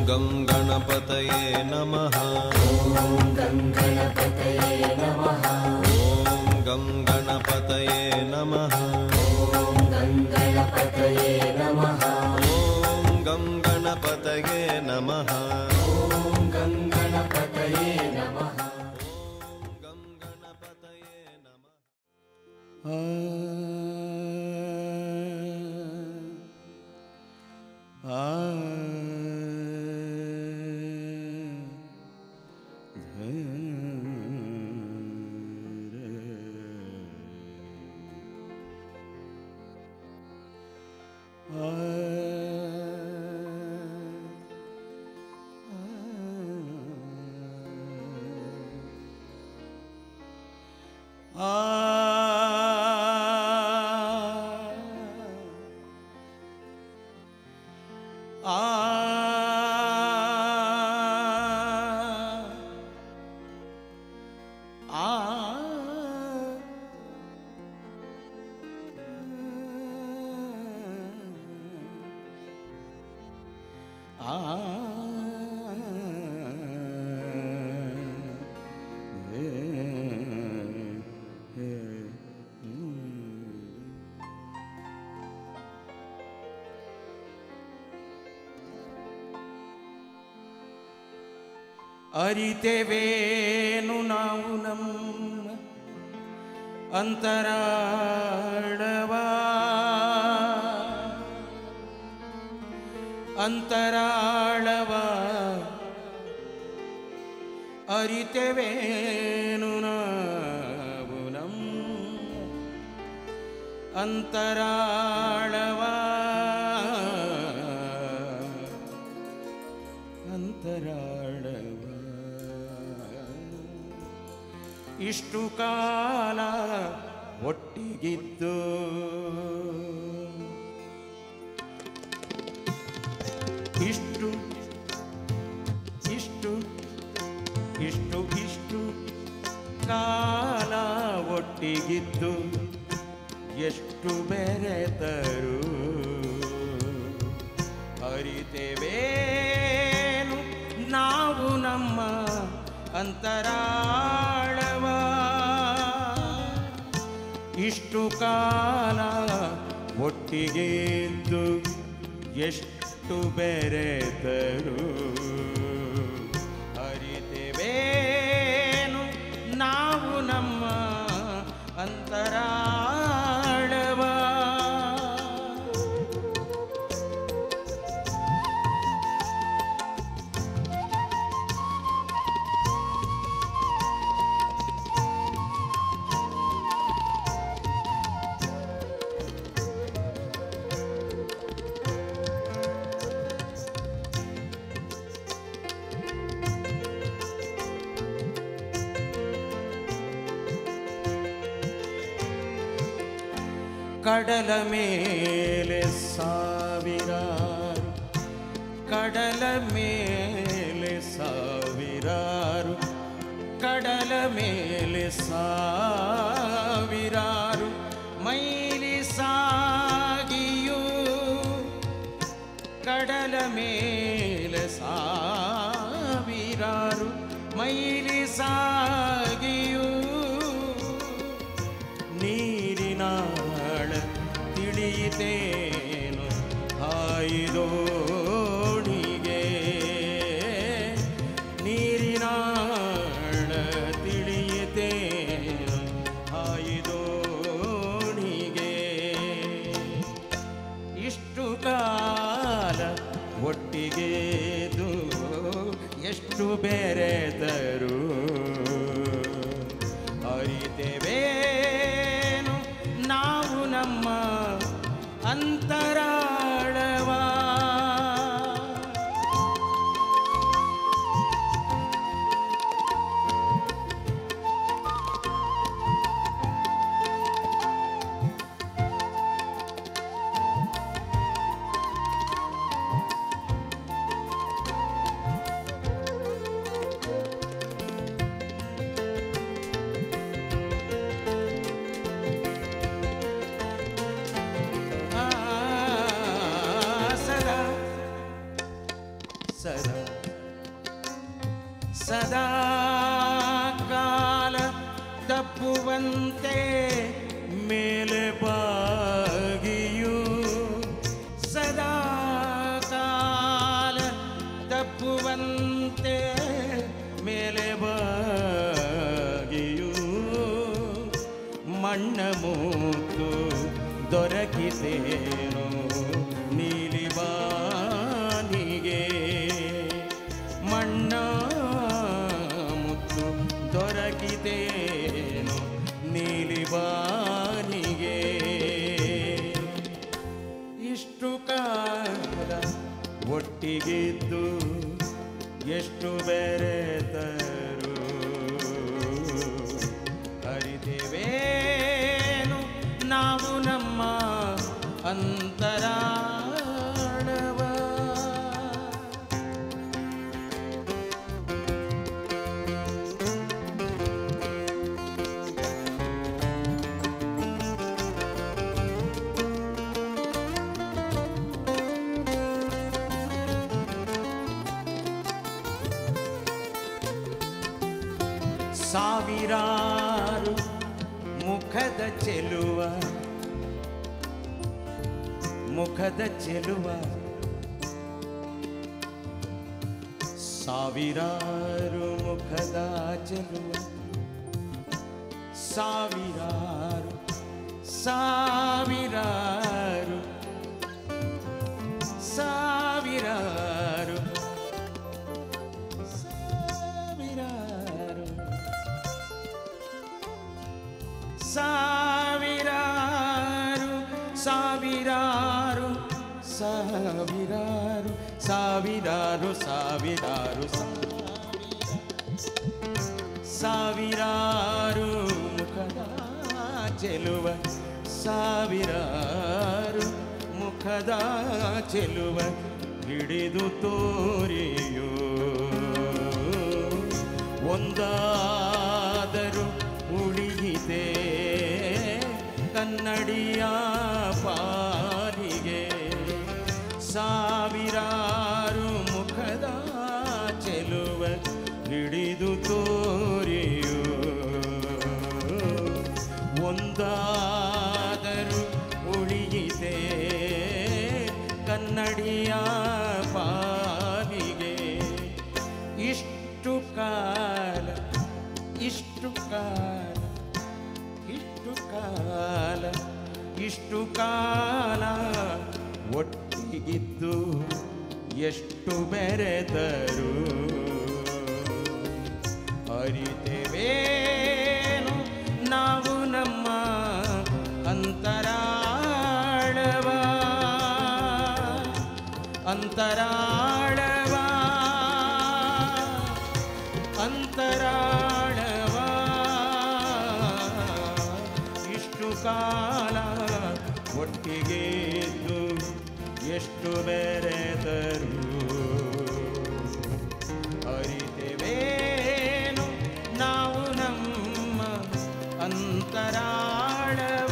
ಗಂ ಗಣಪತಯೇ ನಮಃ ॐ गं गणपतये नमः ಓಂ ಗಂ ಗಣಪತಯೇ ನಮಃ ॐ गं गणपतये नमः ಓಂ ಗಂ ಗಣಪತಯೇ ನಮಃ ॐ गं गणपतये नमः ಓಂ ಗಂ ಗಣಪತಯೇ ನಮಃ ಅರಿತೆವೇನು ನಾವು ನಮ್ಮ ಅಂತರಾಳವ ಅಂತರಾಳವ ಅರಿತೆವೇನು ನಾವು ನಮ್ಮ ಅಂತರಾಳವ ಅಂತರಾಳವ ಇಷ್ಟು ಕಾಲ ಒಟ್ಟಿಗಿದ್ದು ಇಷ್ಟು ಇಷ್ಟು ಇಷ್ಟು ಇಷ್ಟು ಕಾಲ ಒಟ್ಟಿಗಿದ್ದು ಎಷ್ಟು ಬೆರೆತರು ಅರಿತೆವೇನು ನಾವು ನಮ್ಮ ಅಂತರಾಳವ ಇಷ್ಟು ಕಾಲ ಒಟ್ಟಿಗೆದ್ದು ಎಷ್ಟು ಬೆರೆತರು ಅರಿತೆವೇನು ನಾವು ನಮ್ಮ ಅಂತರಾಳವ ಕಡಲ ಮೇಲೆ ಸಾವಿರಾರು ಕಡಲ ಮೇಲೆ ಸಾವಿರಾರು ಕಡಲ ಮೇಲೆ ಸಾವಿರಾರು ಮೈಲಿ ಸಾಗಿಯೂ ಕಡಲ ಮೇಲೆ ಸಾವಿರಾರು ಮೈಲಿ ಸಾಗಿಯೂ ನೀರಿನಾಳ ತಿಳಿಯಿತೇನು ಹಾಯಿದೋಣಿಗೆ ನೀರಿನಾಳ ತಿಳಿಯಿತೇನು ಹಾಯಿದೋಣಿಗೆ ಇಷ್ಟು ಕಾಲ ಒಟ್ಟಿಗೆದು ಎಷ್ಟು ಬೆರೆತರು ಸದಾ ಕಾಲ ತಪ್ಪುವಂತೆ ಮೇಲೆ ಬಾಗಿಯು ಸದಾ ಕಾಲ ತಪ್ಪುವಂತೆ ಮೇಲೆ ಬಾಗಿಯು ಮಣ್ಣ ಮೂತು ದೊರಕಿತೇನು ನೀಲಿಬಾನಿಗೆ ಮಣ್ಣ ಮುತ್ತು ದೊರಕಿತೇನು ನೀಲಿಬಾನಿಗೆ ಇಷ್ಟು ಕಾಲ ಒಟ್ಟಿಗಿದ್ದು ಎಷ್ಟು ಬೆರೆತರು ಅರಿತೇವೇನು ನಾವು ನಮ್ಮ ಅಂತರಾಳವ ಸಾವಿರಾರು ಮುಖದ ಚೆಲುವ ಮುಖದ ಚೆಲುವ ಸಾವಿರಾರು ಮುಖದ ಚೆಲುವ ಸಾವಿರಾರು ಸಾವಿರಾರು ಸಾವಿರಾರು ಸಾವಿರಾರು ಸಾವಿರಾರು ಸಾವಿರಾರು ಸಾವಿರಾರು ಸಾವಿರಾರು ಸಾವಿರಾರು ಸಾವಿರಾರು ಮುಖದ ಚೆಲುವ ಸಾವಿರಾರು ಮುಖದ ಚೆಲುವ ಹಿಡಿದು ತೋರಿಯೋ ಒಂದಾದರೂ ಉಳಿಯಿತೆ ಕನ್ನಡಿಯ ಪಾಲಿಗೆ ಸಾವಿರಾರು ಮುಖದ ಚೆಲುವ ಹಿಡಿದು ತೋರಿಯೋ ಒಂದಾದರೂ ಉಳಿಯಿತೆ ಕನ್ನಡಿಯ ಪಾಲಿಗೆ ಇಷ್ಟು ಕಾಲ ಇಷ್ಟು ಕಾಲ ಇಷ್ಟು ಕಾಲ ಇಷ್ಟು ಕಾಲ ಒಟ್ಟಿಗಿದ್ದು ಎಷ್ಟು ಬೆರೆತರು ಅರಿತೆವೇನು ನಾವು ನಮ್ಮ ಅಂತರಾಳವ ಅಂತರಾಳವ ಅಂತರಾಳವ ಇಷ್ಟು ಕಾಲ ಒಟ್ಟಿಗೆ ಇದ್ದು ಎಷ್ಟು ಬೆರೆತರು ಅರಿತೆವೇನು ನಾವು ನಮ್ಮ ಅಂತರಾಳವ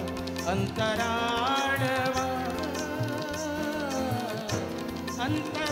ಅಂತರಾಳವ ಅಂತರ